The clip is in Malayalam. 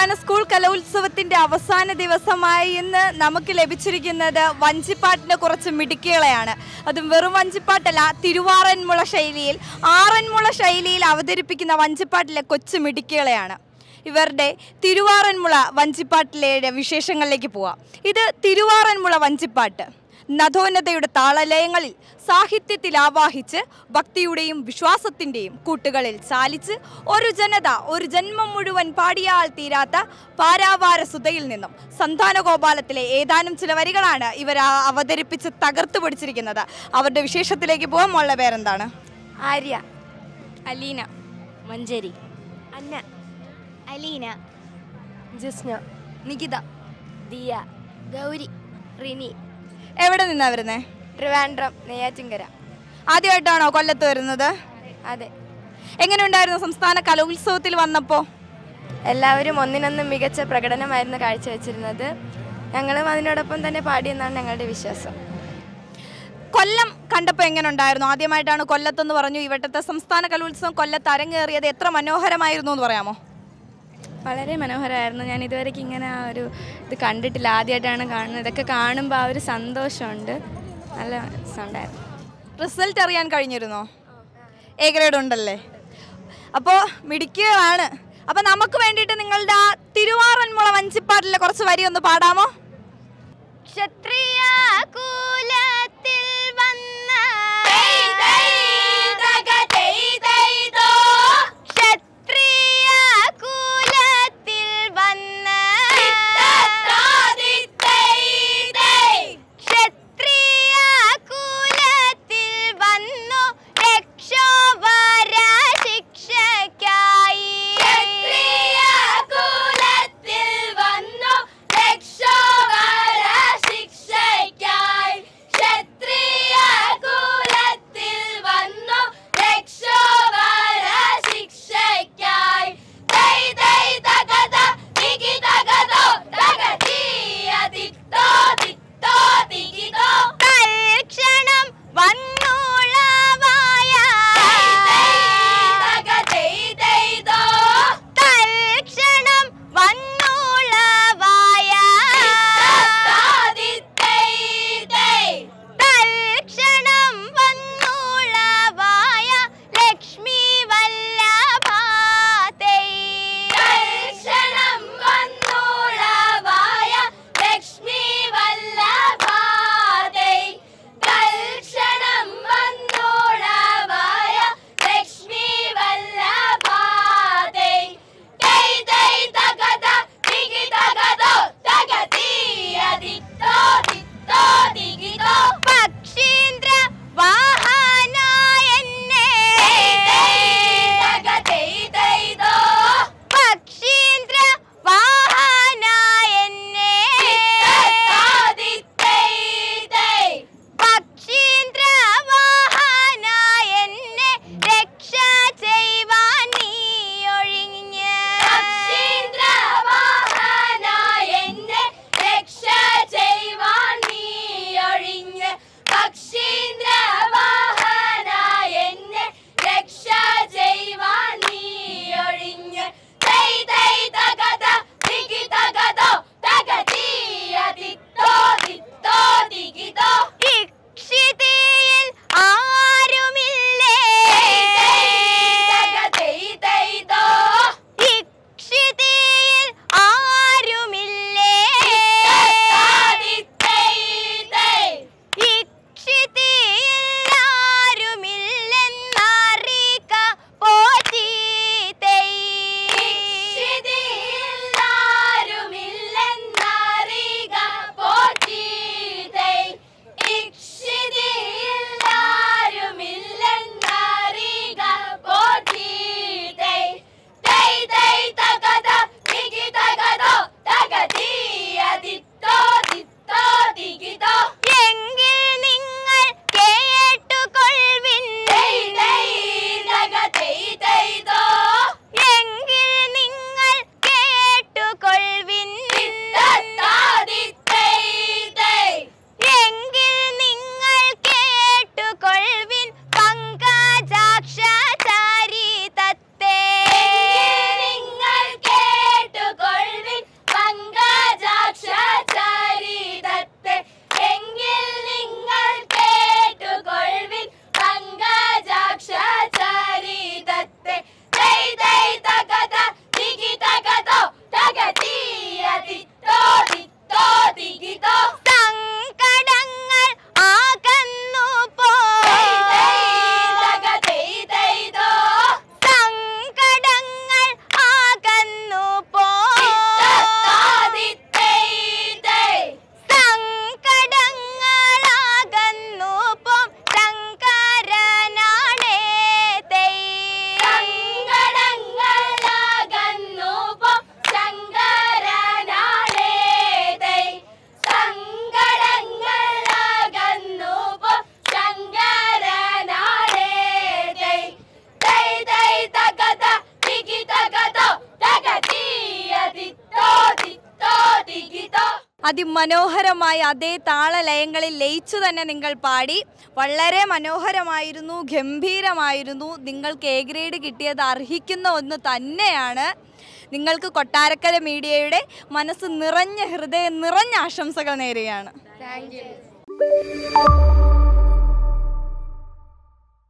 സംസ്ഥാന സ്കൂൾ കലോത്സവത്തിന്റെ അവസാന ദിവസമായി ഇന്ന് നമുക്ക് ലഭിച്ചിരിക്കുന്നത് വഞ്ചിപ്പാട്ടിന്റെ കുറച്ച് മിടുക്കികളെയാണ് അതും വെറും വഞ്ചിപ്പാട്ടല്ല തിരുവാറന്മുള ശൈലിയിൽ ആറന്മുള ശൈലിയിൽ അവതരിപ്പിക്കുന്ന വഞ്ചിപ്പാട്ടിലെ കൊച്ചു മിടുക്കികളെയാണ് ഇവരുടെ തിരുവാറന്മുള വഞ്ചിപ്പാട്ടിലെ വിശേഷങ്ങളിലേക്ക് പോവാം ഇത് തിരുവാറന്മുള വഞ്ചിപ്പാട്ട് നഥോന്നതയുടെ താളലയങ്ങളിൽ സാഹിത്യത്തിൽ ആവാഹിച്ച് ഭക്തിയുടെയും വിശ്വാസത്തിൻ്റെയും കൂട്ടുകളിൽ ചാലിച്ച് ഒരു ജനത ഒരു ജന്മം മുഴുവൻ പാടിയാൽ തീരാത്ത പാരാവാര സുതയിൽ നിന്നും സന്താനഗോപാലത്തിലെ ഏതാനും ചില വരികളാണ് ഇവർ ആ- അവതരിപ്പിച്ച് തകർത്തു പിടിച്ചിരിക്കുന്നത് അവരുടെ വിശേഷത്തിലേക്ക് പോകാൻ മോളുടെ പേരെന്താണ് ആര്യ അലീന മഞ്ചേരി അന്ന അലീന ജിസ്ന നികിത ദിയ ഗൗരി റിനി എവിടെ നിന്നാ വരുന്നേ ട്രിവാൻഡ്രം നെയ്യാറ്റിങ്കര ആദ്യമായിട്ടാണോ കൊല്ലത്ത് വരുന്നത് അതെ എങ്ങനെയുണ്ടായിരുന്നു സംസ്ഥാന കലോത്സവത്തിൽ വന്നപ്പോൾ എല്ലാവരും ഒന്നിനൊന്ന് മികച്ച പ്രകടനമായിരുന്നു കാഴ്ചവെച്ചിരുന്നത് ഞങ്ങളും അതിനോടൊപ്പം തന്നെ പാടിയെന്നാണ് ഞങ്ങളുടെ വിശ്വാസം കൊല്ലം കണ്ടപ്പോൾ എങ്ങനെ ഉണ്ടായിരുന്നു ആദ്യമായിട്ടാണ് കൊല്ലത്തെന്ന് പറഞ്ഞു ഈ വട്ടത്തെ സംസ്ഥാന കലോത്സവം കൊല്ലത്ത് അരങ്ങേറിയത് എത്ര മനോഹരമായിരുന്നു എന്ന് പറയാമോ വളരെ മനോഹരമായിരുന്നു ഞാൻ ഇതുവരെയ്ക്ക് ഇങ്ങനെ ആ ഒരു ഇത് കണ്ടിട്ടില്ല ആദ്യമായിട്ടാണ് കാണുന്നത് ഇതൊക്കെ കാണുമ്പോൾ ആ ഒരു സന്തോഷമുണ്ട് നല്ല രസമുണ്ടായിരുന്നു റിസൾട്ട് അറിയാൻ കഴിഞ്ഞിരുന്നോ എ ഗ്രേഡ് ഉണ്ടല്ലേ അപ്പോൾ മിടുക്കികളാണ് അപ്പോൾ നമുക്ക് വേണ്ടിയിട്ട് നിങ്ങളുടെ ആ തിരുവാറന്മുള വഞ്ചിപ്പാട്ടിലെ കുറച്ച് വരി ഒന്ന് പാടാമോ ക്ഷത്രിയ കുലത്തിൽ വന്ന ക്ഷത്രിയ കുലത്തിൽ വന്ന ക്ഷത്രിയ കുലത്തിൽ വന്നു രക്ഷോവര ശിക്ഷയ്ക്കായി ക്ഷത്രിയ കുലത്തിൽ വന്നു രക്ഷോവര ശിക്ഷയ്ക്കായി അതിമനോഹരമായ അതേ താളലയങ്ങളിൽ ലയിച്ചു തന്നെ നിങ്ങൾ പാടി വളരെ മനോഹരമായിരുന്നു ഗംഭീരമായിരുന്നു നിങ്ങൾക്ക് എ ഗ്രേഡ് കിട്ടിയത് അർഹിക്കുന്ന ഒന്ന് തന്നെയാണ് നിങ്ങൾക്ക് കൊട്ടാരക്കര മീഡിയയുടെ മനസ്സ് നിറഞ്ഞ ഹൃദയം നിറഞ്ഞ ആശംസകൾ നേരുകയാണ് താങ്ക് യു